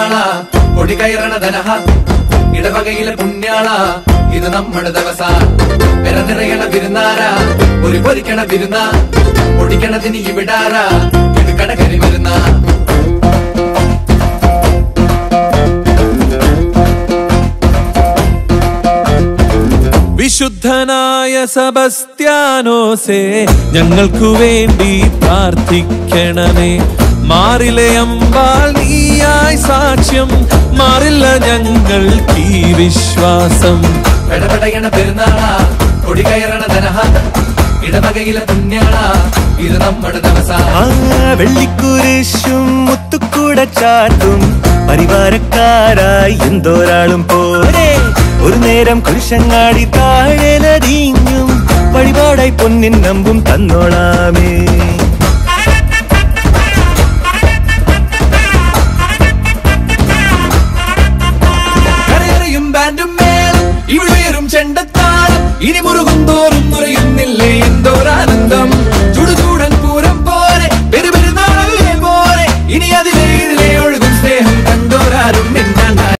പെരുന്നാള കൊടി കയറണ ധനഹ ഇടവകയിലെ പുണ്യാള ഇത് നമ്മുടെ ദിവസ പെര നിറയണ വിരുന്നാര ഒരു പൊരിക്കണ വിരുന്ന പൊടിക്കണതിന് ഇവിടാര ഇത് കടകരി വരുന്ന വിശുദ്ധനായ സബസ്ത്യാനോസേ ഞങ്ങൾക്കു വേണ്ടി പ്രാർത്ഥിക്കണമേ മാറിലെ അമ്പാൽ നീയായി സാക്ഷ്യം മാറില്ല ഞങ്ങൾക്ക് ഈ വിശ്വാസം പെടപെടയണ പെരുന്നാള കൊടി കയറണ ധനഹ ഇടവകയിലെ പുണ്യാള ഇത് നമ്മുടെ ദിവസ ആ വെള്ളിക്കുരിശും മുത്തുക്കൂട ചാട്ടും പരിവാരക്കാരായി എന്തോരാളും പോരെ ഒരു നേരം കുരിശങ്ങാടി താഴെ നടിഞ്ഞും വഴിപാടായി പൊന്നിൻ നമ്പും തന്നോളാമേ കരയറിയും ബാൻഡും മേളം ഇവിടെയും ചെണ്ടത്താളം ഇനി മുറുകും തോറും